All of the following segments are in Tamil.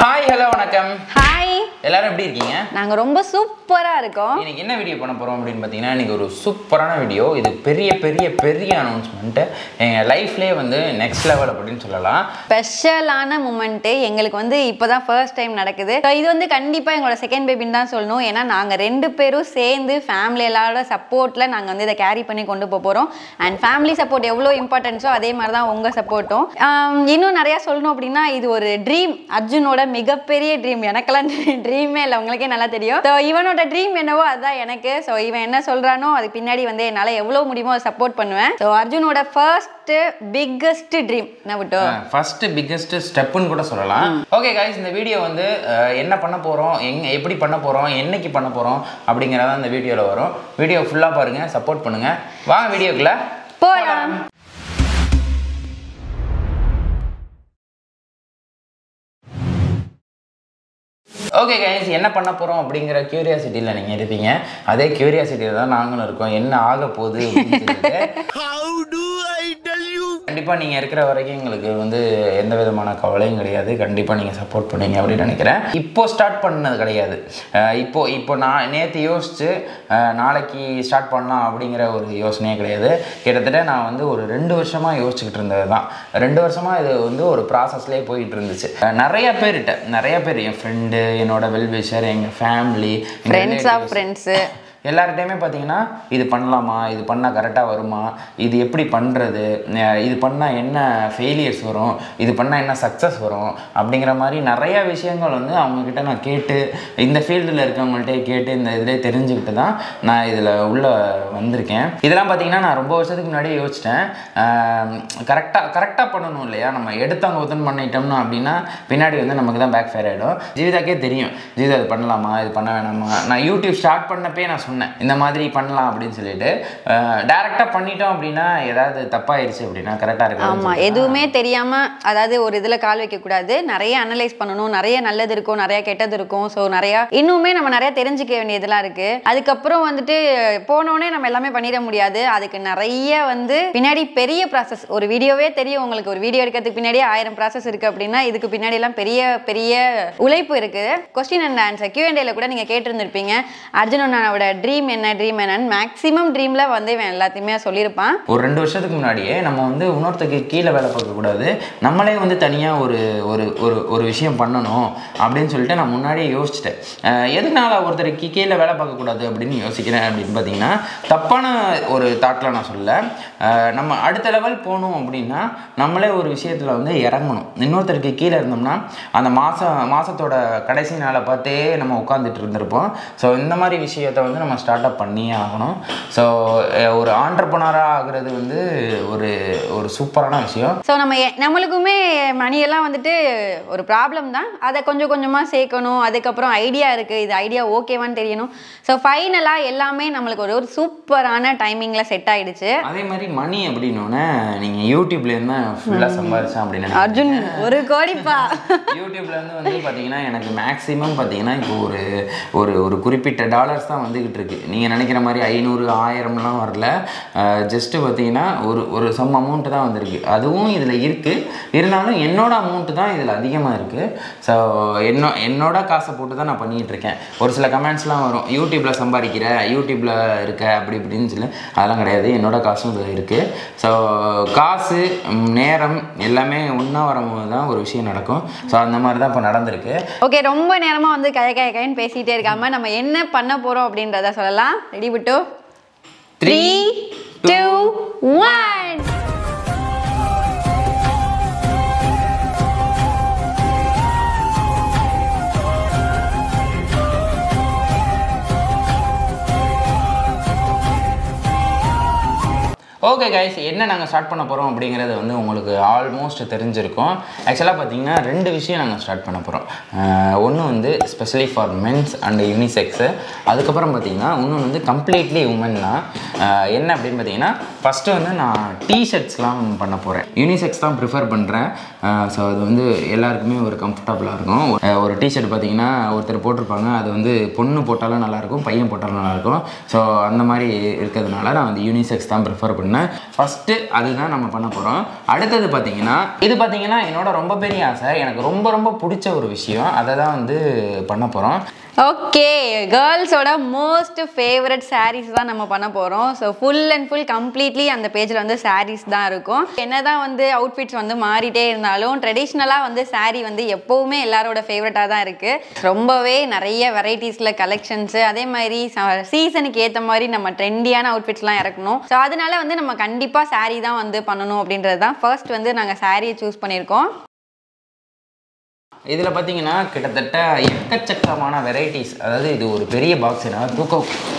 ஹாய் ஹலோ வணக்கம் ஹாய் எல்லாரும் எப்படி இருக்கீங்க நாங்க ரொம்ப சூப்பரா இருக்கோம் இன்னைக்கு என்ன வீடியோ பண்ண போறோம் அப்படின்னு பார்த்தீங்கன்னா இன்னைக்கு ஒரு சூப்பரான வீடியோ இது பெரிய பெரிய பெரிய அனௌன்ஸ்மெண்ட் எங்க லைஃப்லயே வந்து நெக்ஸ்ட் லெவல் அப்படின்னு சொல்லலாம் ஸ்பெஷலான மூமெண்ட்டு எங்களுக்கு வந்து இப்போதான் ஃபர்ஸ்ட் டைம் நடக்குது So, இது வந்து கண்டிப்பாக எங்களோட செகண்ட் பேபின்னு தான் சொல்லணும் ஏன்னா நாங்கள் ரெண்டு பேரும் சேர்ந்து ஃபேமிலி எல்லாரோட சப்போர்ட்டில் நாங்கள் வந்து இதை கேரி பண்ணி கொண்டு போக போகிறோம் அண்ட் ஃபேமிலி சப்போர்ட் எவ்வளோ இம்பார்ட்டன்ஸோ அதே மாதிரி தான் உங்கள் சப்போர்ட்டும் இன்னும் நிறையா சொல்லணும் அப்படின்னா இது ஒரு ட்ரீம் அர்ஜுனோட மிகப்பெரிய ட்ரீம் எனக்கெல்லாம் ட்ரீமே இல்லை உங்களுக்கே நல்லா தெரியும் ஸோ இவனோட ட்ரீம் என்னவோ அதுதான் எனக்கு ஸோ இவன் என்ன சொல்கிறானோ அது பின்னாடி வந்து என்னால் எவ்வளோ முடியுமோ சப்போர்ட் பண்ணுவேன் ஸோ அர்ஜுனோட ஃபர்ஸ்ட் பிக்கஸ்ட் ட்ரீம் என்ன விட்டோ ஃபர்ஸ்ட் பிக்கஸ்ட் ஸ்டெப்புன்னு கூட சொல்லலாம் ஓகே guys இந்த வீடியோ வந்து அஹ், என்ன பண்ண போறோம் எங்க எப்படி பண்ண போறோம் என்னைக்கு பண்ண போறோம் அப்படிங்கிறத இந்த வீடியோல வரும் வீடியோ ஃபுல்லா பாருங்க சப்போர்ட் பண்ணுங்க வாங்க வீடியோக்குள்ள போலாம் ஓகே கைஸ் என்ன பண்ண போகிறோம் அப்படிங்கிற கியூரியாசிட்டியில் நீங்கள் இருப்பீங்க அதே கியூரியாசிட்டியில் தான் நாங்களும் இருக்கோம் என்ன ஆக போகுது அப்படின்னு சொல்லிட்டு கண்டிப்பாக நீங்கள் இருக்கிற வரைக்கும் எங்களுக்கு வந்து எந்த விதமான கவலையும் கிடையாது கண்டிப்பாக நீங்கள் சப்போர்ட் பண்ணுவீங்க அப்படின்னு நினைக்கிறேன் இப்போ ஸ்டார்ட் பண்ணது கிடையாது அஹ் இப்போ இப்போ நான் நேற்று யோசிச்சு அஹ் நாளைக்கு ஸ்டார்ட் பண்ணலாம் அப்படிங்கிற ஒரு யோசனையே கிடையாது கிட்டத்தட்ட நான் வந்து ஒரு ரெண்டு வருஷமாக யோசிச்சுக்கிட்டு இருந்தது தான் ரெண்டு வருஷமாக இது வந்து ஒரு ப்ராசஸ்லேயே போயிட்டு இருந்துச்சு அஹ் நிறைய பேர்கிட்ட நிறைய பேர் என் ஃப்ரெண்டு என்னோட வெல்விஷர் எங்கள் ஃபேமிலி ஃப்ரெண்ட்ஸ் ஆஃப் ஃப்ரெண்ட்ஸு எல்லார்கிட்டையுமே பார்த்தீங்கன்னா இது பண்ணலாமா இது பண்ணால் கரெக்டாக வருமா இது எப்படி பண்ணுறது இது பண்ணால் என்ன ஃபெயிலியர்ஸ் வரும் இது பண்ணால் என்ன சக்ஸஸ் வரும் அப்படிங்கிற மாதிரி நிறையா விஷயங்கள் வந்து அவங்கக்கிட்ட நான் கேட்டு இந்த ஃபீல்டில் இருக்கவங்கள்ட்டே கேட்டு இந்த இதிலே தெரிஞ்சுக்கிட்டு தான் நான் இதில் உள்ளே வந்திருக்கேன் இதெல்லாம் பார்த்தீங்கன்னா நான் ரொம்ப வருஷத்துக்கு முன்னாடியே யோசிச்சிட்டேன் கரெக்டாக கரெக்டாக பண்ணணும் இல்லையா நம்ம எடுத்தவங்க ஒத்துன்னு பண்ணிட்டோம்னா அப்படின்னா பின்னாடி வந்து நமக்கு தான் பேக் ஃபேர் ஆகிடும் ஜீவிதாக்கே தெரியும் ஜீவிதா இது பண்ணலாமா இது பண்ண வேணாமா நான் யூடியூப் ஸ்டார்ட் பண்ணப்பே நான் சொன்னேன் இந்த மாதிரி பண்ணலாம் அப்படின்னு சொல்லிட்டு டேரெக்டாக பண்ணிட்டோம் அப்படின்னா ஏதாவது தப்பாயிருச்சு அப்படின்னா கரெக்டாக இருக்கு ஆமா எதுவுமே தெரியாம அதாவது ஒரு இதுல கால் வைக்க கூடாது நிறைய அனலைஸ் பண்ணணும் நிறைய நல்லது இருக்கும் நிறைய கெட்டது இருக்கும் ஸோ நிறைய இன்னுமே நம்ம நிறைய தெரிஞ்சுக்க வேண்டியதெல்லாம் இருக்கு அதுக்கப்புறம் வந்துட்டு போனோடனே நம்ம எல்லாமே பண்ணிட முடியாது அதுக்கு நிறைய வந்து பின்னாடி பெரிய ப்ராசஸ் ஒரு வீடியோவே தெரியும் உங்களுக்கு ஒரு வீடியோ எடுக்கிறதுக்கு பின்னாடியே ஆயிரம் ப்ராசஸ் இருக்கு அப்படின்னா இதுக்கு பின்னாடி எல்லாம் பெரிய பெரிய உழைப்பு இருக்கு கொஸ்டின் அண்ட் ஆன்சர் கியூஎன்டேல கூட நீங்க கேட்டிருந்திருப்பீங்க அர்ஜுனனோட ட்ரீம் என்ன ட்ரீம் என்னன்னு மேக்ஸிமம் ட்ரீம்ல வந்து இவன் எல்லாத்தையுமே சொல்லியிருப்பான் ஒரு ரெண்டு வருஷத்துக்கு முன்னாடியே நம்ம வந்து இன்னொருத்தருக்கு கீழே வேலை பார்க்கக்கூடாது நம்மளே வந்து தனியாக ஒரு ஒரு ஒரு ஒரு விஷயம் பண்ணணும் அப்படின்னு சொல்லிட்டு நான் முன்னாடியே யோசிச்சிட்டேன் அஹ் எதனால ஒருத்தருக்கு கீழே வேலை பார்க்கக்கூடாது அப்படின்னு யோசிக்கிறேன் அப்படின்னு பார்த்தீங்கன்னா தப்பான ஒரு தாட்டில் நான் சொல்ல அஹ் நம்ம அடுத்த லெவல் போகணும் அப்படின்னா நம்மளே ஒரு விஷயத்தில் வந்து இறங்கணும் இன்னொருத்தருக்கு கீழே இருந்தோம்னா அந்த மாதம் மாதத்தோட கடைசி நாளை பார்த்தே நம்ம உட்காந்துட்டு இருந்திருப்போம் ஸோ இந்த மாதிரி விஷயத்தை வந்து நம்ம ஸ்டார்ட் அப் பண்ணியே ஆகணும் ஸோ ஒரு ஆண்டர்பனராக ஆகுறது வந்து ஒரு ஒரு சூப்பரான விஷயம் ஸோ நம்ம எ- நம்மளுக்குமே மணியெல்லாம் வந்துட்டு ஒரு ப்ராப்ளம் தான் அதை கொஞ்சம் கொஞ்சமாக சேர்க்கணும் அதுக்கப்புறம் ஐடியா இருக்குது இது ஐடியா ஓகேவான்னு தெரியணும் ஸோ ஃபைனலாக எல்லாமே நம்மளுக்கு ஒரு ஒரு சூப்பரான டைமிங்கில் செட் ஆயிடுச்சு அதே மாதிரி மணி அப்படின்னோடனே நீங்கள் யூடியூப்லேருந்து தான் ஃபுல்லாக சம்பாரிச்சேன் அப்படின்னு நினைக்கிறேன். அர்ஜுன் ஒரு கோடிப்பா யூடியூப்ல இருந்து வந்து பார்த்தீங்கன்னா எனக்கு மேக்ஸிமம் பார்த்தீங்கன்னா இப்போ ஒரு ஒரு ஒரு குறிப்பிட்ட டாலர்ஸ் தான் வந்துகிட்டு இருக்கு நீங்கள் நினைக்கிற மாதிரி ஐநூறு ஆயிரம்லாம் வரல ஜஸ்ட்டு பார்த்தீங்கன்னா ஒரு ஒரு சம் அமௌண்ட் தான் வந்திருக்கு அதுவும் இதில் இருக்குது இருந்தாலும் என்னோட அமௌண்ட்டு தான் இதில் அதிகமாக இருக்குது ஸோ என்னோ என்னோட காசை போட்டு தான் நான் பண்ணிகிட்டு இருக்கேன் ஒரு சில கமெண்ட்ஸ்லாம் வரும் யூடியூப்பில் சம்பாதிக்கிற யூடியூப்பில் இருக்க அப்படி இப்படின்னு சொல்லி அதெல்லாம் கிடையாது என்னோட காசும் இதில் இருக்குது ஸோ காசு ம், நேரம் எல்லாமே ஒன்றா வரும்போது தான் ஒரு விஷயம் நடக்கும் ஸோ அந்த மாதிரி தான் இப்போ நடந்திருக்கு ஓகே ரொம்ப நேரமாக வந்து கய கய கயன்னு பேசிகிட்டே இருக்காம நம்ம என்ன பண்ண போகிறோம் அப்படின்றத சொல்லலாம் ரெடி விட்டு three two one okay guys என்ன நாங்கள் ஸ்டார்ட் பண்ண போகிறோம் அப்படிங்கிறது வந்து உங்களுக்கு ஆல்மோஸ்ட் தெரிஞ்சிருக்கும் ஆக்சுவலாக பார்த்தீங்கன்னா ரெண்டு விஷயம் நாங்கள் ஸ்டார்ட் பண்ண போகிறோம் ஒன்று வந்து specially for mens and unisex அதுக்கப்புறம் பார்த்தீங்கன்னா இன்னொன்று வந்து கம்ப்ளீட்லி உமன் தான் அஹ் என்ன அப்படின்னு பார்த்தீங்கன்னா ஃபஸ்ட்டு வந்து நான் டிஷர்ட்ஸ்லாம் பண்ண போகிறேன் யூனிசெக்ஸ் தான் ப்ரிஃபர் பண்ணுறேன் ஸோ அது வந்து எல்லாருக்குமே ஒரு கம்ஃபர்டபுளாக இருக்கும் அஹ் ஒரு டிஷர்ட் பார்த்தீங்கன்னா ஒருத்தர் போட்டிருப்பாங்க அது வந்து பொண்ணு போட்டாலும் நல்லாயிருக்கும் பையன் போட்டாலும் நல்லாயிருக்கும் ஸோ அந்த மாதிரி இருக்கிறதுனால நான் வந்து யூனிசெக்ஸ் தான் ப்ரிஃபர் பண்ணேன் ஃபஸ்ட்டு அதுதான் நம்ம பண்ண போகிறோம் அடுத்தது பார்த்தீங்கன்னா இது பார்த்தீங்கன்னா என்னோட ரொம்ப பெரிய ஆசை எனக்கு ரொம்ப ரொம்ப பிடிச்ச ஒரு விஷயம் அதை தான் வந்து பண்ண போகிறோம் ஓகே கேர்ள்ஸோட மோஸ்ட் ஃபேவரட் sarees தான் நம்ம பண்ண போகிறோம் so full and full completely அந்த பேஜில் வந்து sarees தான் இருக்கும் என்னதான் வந்து அவுட்ஃபிட்ஸ் வந்து மாறிட்டே இருந்தாலும் ட்ரெடிஷ்னலாக வந்து saree வந்து எப்போவுமே எல்லாரோட ஃபேவரட்டாக தான் இருக்குது ரொம்பவே நிறைய வெரைட்டிஸில் கலெக்ஷன்ஸு அதே மாதிரி சீசனுக்கு ஏற்ற மாதிரி நம்ம ட்ரெண்டியான அவுட்ஃபிட்ஸ்லாம் இறக்கணும் ஸோ அதனால வந்து நம்ம கண்டிப்பாக saree தான் வந்து பண்ணணும் அப்படின்றது தான் ஃபர்ஸ்ட் வந்து நாங்கள் சாரியை சூஸ் பண்ணியிருக்கோம் இதில் பார்த்தீங்கன்னா கிட்டத்தட்ட எக்கச்சக்கமான வெரைட்டிஸ் அதாவது இது ஒரு பெரிய பாக்ஸ் என்னால் தூக்க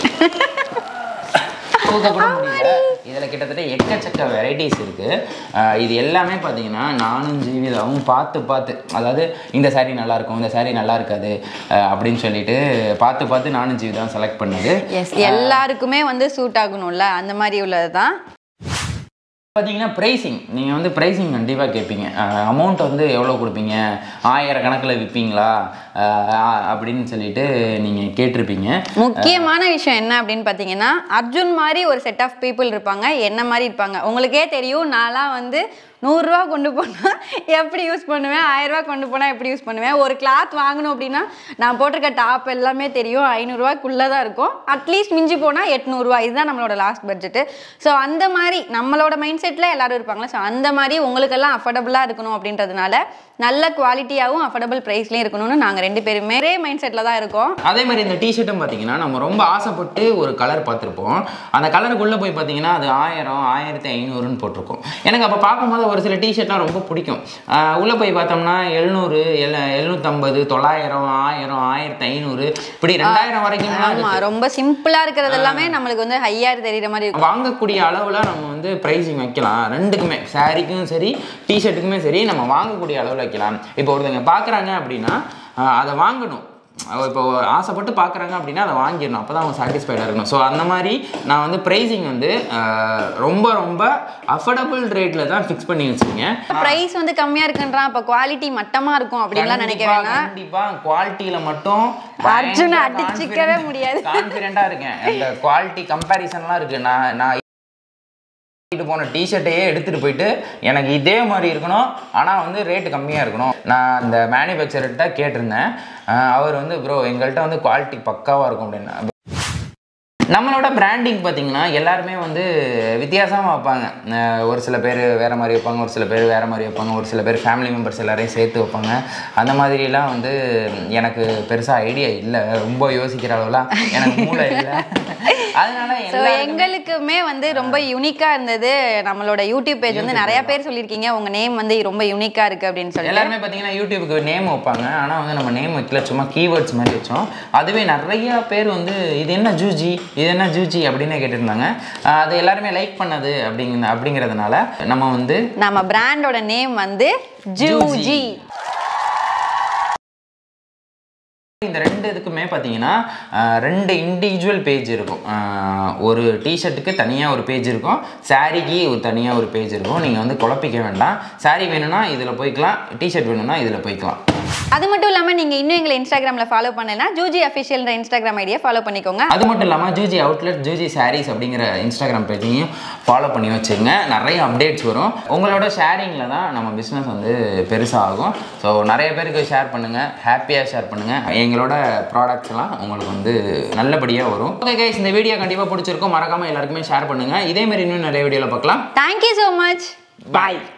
தூக்க கூட முடியல இதில் கிட்டத்தட்ட எக்கச்சக்க வெரைட்டிஸ் இருக்குது இது எல்லாமே பார்த்தீங்கன்னா நானும் ஜீவிதாவும் பார்த்து பார்த்து அதாவது இந்த saree நல்லா இருக்கும் இந்த saree நல்லா இருக்காது அஹ் அப்படின்னு சொல்லிட்டு பார்த்து பார்த்து நானும் ஜீவிதாவும் செலக்ட் பண்ணது எஸ் எல்லாருக்குமே வந்து சூட் ஆகணும்ல அந்த மாதிரி உள்ளது தான் பார்த்தீங்கன்னா ப்ரைஸிங் நீங்கள் வந்து ப்ரைஸிங் கண்டிப்பாக கேட்பீங்க அமௌண்ட் வந்து எவ்வளோ கொடுப்பீங்க ஆயிரக்கணக்கில் விற்பீங்களா அஹ் அப்படின்னு சொல்லிட்டு நீங்கள் கேட்டிருப்பீங்க முக்கியமான விஷயம் என்ன அப்படின்னு பார்த்தீங்கன்னா அர்ஜுன் மாதிரி ஒரு செட் ஆஃப் பீப்புள் இருப்பாங்க என்ன மாதிரி இருப்பாங்க உங்களுக்கே தெரியும் நான்லாம் வந்து நூறுரூவா கொண்டு போனால் எப்படி யூஸ் பண்ணுவேன் ஆயிரரூவா கொண்டு போனால் எப்படி யூஸ் பண்ணுவேன் ஒரு கிளாத் வாங்கணும் அப்படின்னா நான் போட்டிருக்க டாப் எல்லாமே தெரியும் ஐநூறுரூவாக்குள்ளே தான் இருக்கும் அட்லீஸ்ட் மிஞ்சி போனால் எட்நூறுரூவா இதுதான் நம்மளோட லாஸ்ட் பட்ஜெட்டு ஸோ அந்த மாதிரி நம்மளோட மைண்ட் செட்டில் எல்லாரும் இருப்பாங்களா ஸோ அந்த மாதிரி உங்களுக்கெல்லாம் அஃபோர்டபுளாக இருக்கணும் அப்படின்றதுனால நல்ல குவாலிட்டியாகவும் அஃபோர்டபுள் ப்ரைஸ்லேயும் இருக்கணும்னு நாங்கள் ரெண்டு பேருமே ஒரே மைண்ட் செட்டில் தான் இருக்கோம் அதே மாதிரி இந்த டிஷர்ட்டும் பார்த்தீங்கன்னா நம்ம ரொம்ப ஆசைப்பட்டு ஒரு கலர் பார்த்துருப்போம் அந்த கலருக்குள்ளே போய் பார்த்தீங்கன்னா அது ஆயிரம் ஆயிரத்தி ஐநூறுன்னு போட்டிருக்கோம் எனக்கு அப்போ பார்க்கும்போது ஒரு சில டிஷர்ட்லாம் ரொம்ப பிடிக்கும் உள்ளே போய் பார்த்தோம்னா எழுநூறு எல் எழுநூற்றம்பது தொள்ளாயிரம் ஆயிரம் ஆயிரத்தி ஐநூறு இப்படி ரெண்டாயிரம் வரைக்கும்லாம் ஆமா ரொம்ப சிம்பிளா இருக்கிறது எல்லாமே நம்மளுக்கு வந்து ஹையா தெரியுற மாதிரி இருக்கும் வாங்கக்கூடிய அளவில் நம்ம வந்து ப்ரைஸிங் வைக்கலாம் ரெண்டுக்குமே சாரிக்கும் சரி டிஷர்ட்டுக்குமே சரி நம்ம வாங்கக்கூடிய அளவில் வைக்கலாம் இப்போ ஒருத்தங்க பார்க்குறாங்க அப்படின்னா ஆஹ் அதை வாங்கணும் இப்போ ஆசைப்பட்டு பார்க்குறாங்க அப்படின்னா அதை வாங்கிடணும் அப்போ தான் அவங்க சாட்டிஸ்ஃபைடாக இருக்கணும் ஸோ அந்த மாதிரி நான் வந்து ப்ரைஸிங் வந்து ஆஹ் ரொம்ப ரொம்ப அஃபோர்டபுள் ரேட்டில் தான் ஃபிக்ஸ் பண்ணி வச்சுருக்கேன் பிரைஸ் வந்து கம்மியா இருக்குன்றான் அப்ப குவாலிட்டி மட்டமா இருக்கும் அப்படின்லாம் நினைக்க வேணாம் கண்டிப்பா குவாலிட்டியில மட்டும் அர்ஜுனை அடிச்சுக்கவே முடியாது. கான்ஃபிடென்ட்டா இருக்கேன் இந்த குவாலிட்டி கம்பேரிசன்லாம் இருக்கு நான் நான் வாங்கிட்டு போன டிஷர்ட்டையே எடுத்துட்டு போயிட்டு எனக்கு இதே மாதிரி இருக்கணும் ஆனால் வந்து ரேட்டு கம்மியாக இருக்கணும் நான் அந்த மேனுஃபேக்சர்கிட்ட கேட்டிருந்தேன் அஹ் அவர் வந்து ப்ரோ எங்கள்கிட்ட வந்து குவாலிட்டி பக்காவாக இருக்கும் அப்படின்னா நம்மளோட பிராண்டிங் பார்த்தீங்கன்னா எல்லாருமே வந்து வித்தியாசமாக வைப்பாங்க அஹ் ஒரு சில பேர் வேறு மாதிரி வைப்பாங்க ஒரு சில பேர் வேறு மாதிரி வைப்பாங்க ஒரு சில பேர் ஃபேமிலி மெம்பர்ஸ் எல்லாரையும் சேர்த்து வைப்பாங்க அந்த மாதிரிலாம் வந்து எனக்கு பெருசாக ஐடியா இல்லை ரொம்ப யோசிக்கிற அளவுலாம் எனக்கு மூளை இல்லை அதனால ஸோ எல்லாருக்குமே- எங்களுக்குமே வந்து ரொம்ப யூனிக்கா இருந்தது நம்மளோட யூடியூப் பேஜ் வந்து நிறைய பேர் சொல்லியிருக்கீங்க உங்க நேம் வந்து ரொம்ப யூனிக்கா இருக்கு அப்படின்னு சொல்லி எல்லாருமே பார்த்தீங்கன்னா யூடியூபுக்கு நேம் வைப்பாங்க ஆனால் வந்து நம்ம நேம் வைக்கல சும்மா கீவேர்ட்ஸ் மாதிரி வச்சோம் அதுவே நிறைய பேர் வந்து இது என்ன ஜூஜி இது என்ன ஜூஜி அப்படின்னு கேட்டிருந்தாங்க ஆஹ் அது எல்லாருமே லைக் பண்ணது அப்படிங்க அப்படிங்கிறதுனால நம்ம வந்து நம்ம பிராண்டோட நேம் வந்து ஜூஜி இந்த ரெண்டு இதுக்குமே பார்த்தீங்கன்னா ஆஹ் ரெண்டு இண்டிவிஜுவல் பேஜ் இருக்கும் ஆஹ் ஒரு டிஷர்ட்டுக்கு தனியாக ஒரு பேஜ் இருக்கும் சாரிக்கு ஒரு தனியாக ஒரு பேஜ் இருக்கும் நீங்கள் வந்து குழப்பிக்க வேண்டாம் சாரி வேணும்னா இதில் போய்க்கலாம் டிஷர்ட் வேணும்னா இதில் போய்க்கலாம் அது மட்டும் இல்லாம நீங்க இன்னும் எங்களை இன்ஸ்டாகிராம்ல ஃபாலோ பண்ணலைன்னா ஜூஜி அஃபிஷியல்ன்ற இன்ஸ்டாகிராம் ஐடியா ஃபாலோ பண்ணிக்கோங்க அது மட்டும் இல்லாமல் ஜூஜி அவுட்லெட் ஜூஜி சாரீஸ் அப்படிங்கிற இன்ஸ்டாகிராம் பேஜையும் ஃபாலோ பண்ணி வச்சுங்க நிறைய அப்டேட்ஸ் வரும் உங்களோட ஷேரிங்கில் தான் நம்ம பிஸ்னஸ் வந்து பெருசாகும் ஸோ நிறைய பேருக்கு ஷேர் பண்ணுங்கள் ஹாப்பியாக ஷேர் பண்ணுங்கள் எங்களோட ப்ராடக்ட்ஸ் எல்லாம் உங்களுக்கு வந்து நல்லபடியாக வரும் ஓகே கைஸ் இந்த வீடியோ கண்டிப்பாக பிடிச்சிருக்கும் மறக்காமல் எல்லாருக்குமே ஷேர் பண்ணுங்கள் இதே மாதிரி இன்னும் நிறைய வீடியோவில் பார்க்கலாம் தேங்க்யூ ஸோ மச் பாய்